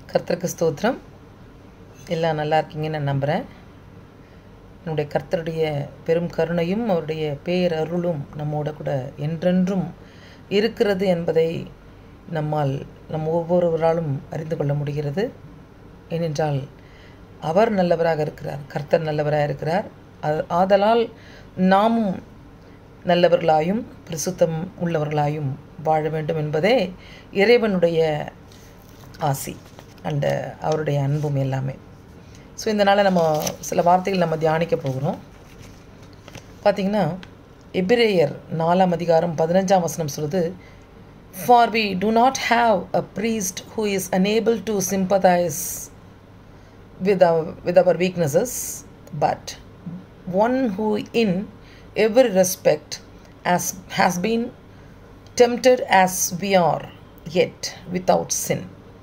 கர்த்தருக்கு ஸ்தோத்திரம் எல்லாம் நல்லா இருக்கீங்கன்னு நான் நம்புகிறேன் என்னுடைய கர்த்தருடைய பெரும் கருணையும் அவருடைய பேரருளும் நம்மோட கூட என்றென்றும் இருக்கிறது என்பதை நம்மால் நம் ஒவ்வொருவராலும் அறிந்து கொள்ள முடிகிறது ஏனென்றால் அவர் நல்லவராக இருக்கிறார் கர்த்தர் நல்லவராக இருக்கிறார் அது- ஆதலால் நாமும் நல்லவர்களாயும் பிரசுத்தம் உள்ளவர்களாயும் வாழ வேண்டும் என்பதே இறைவனுடைய ஆசி அண்டு அவருடைய அன்பும் எல்லாமே ஸோ இந்த நாளை நம்ம சில வார்த்தைகள் நம்ம தியானிக்க போகிறோம் பார்த்தீங்கன்னா எபிரேயர் நாலாம் அதிகாரம் பதினஞ்சாம் வசனம் சொல்லுது for we do not have a priest who is unable to sympathize with our, with our weaknesses, but one who in every respect has, has been tempted as we are, yet without sin.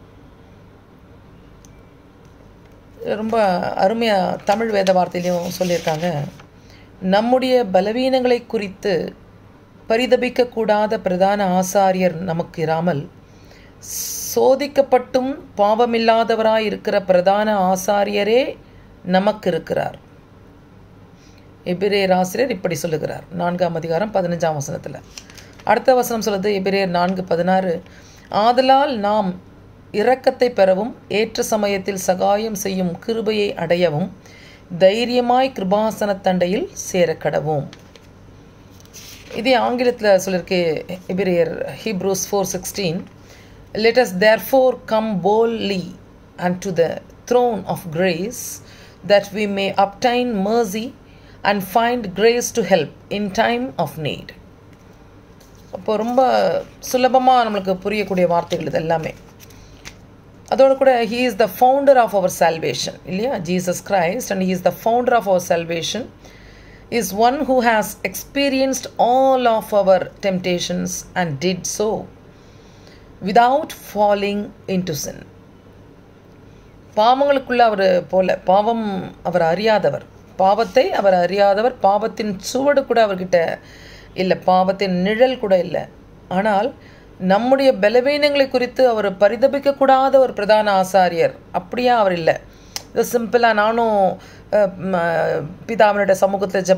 ரொம்ப அருமையாக தமிழ் வேத வார்த்தையிலையும் சொல்லியிருக்காங்க நம்முடைய பலவீனங்களை குறித்து பரிதபிக்கக்கூடாத பிரதான ஆசாரியர் நமக்கு இராமல் சோதிக்கப்பட்டும் பாவமில்லாதவராய் இருக்கிற பிரதான ஆசாரியரே நமக்கு இருக்கிறார் எபிரேயர் ஆசிரியர் இப்படி சொல்லுகிறார் நான்காம் அதிகாரம் பதினஞ்சாம் வசனத்தில் அடுத்த வசனம் சொல்லுது எபிரேயர் நான்கு பதினாறு ஆதலால் நாம் இரக்கத்தை பெறவும் ஏற்ற சமயத்தில் சகாயம் செய்யும் கிருபையை அடையவும் தைரியமாய் கிருபாசன தண்டையில் சேரக்கடவும் இதே ஆங்கிலத்தில் சொல்லியிருக்கு எபிரேயர் Hebrews four sixteen let us therefore come boldly and to the throne of grace that we may obtain mercy and find grace to help in time of need அப்போ ரொம்ப சுலபமாக நம்மளுக்கு புரியக்கூடிய வார்த்தைகள் இது எல்லாமே அதோட கூட he is the founder of our salvation இல்லையா Jesus Christ and he is the founder of our salvation is one who has experienced all of our temptations and did so without falling into sin பாவங்களுக்குள்ள அவர் போல பாவம் அவர் அறியாதவர் பாவத்தை அவர் அறியாதவர் பாவத்தின் சுவடு கூட அவர்கிட்ட இல்லை பாவத்தின் நிழல் கூட இல்லை ஆனால் நம்முடைய பலவீனங்களை குறித்து அவர் பரிதபிக்கக்கூடாத ஒரு பிரதான ஆசாரியர் அப்படியா அவர் இல்லை இது சிம்பிளாக நானும் அஹ், ம, பிதாவினுடைய சமூகத்தில் ஜெபம்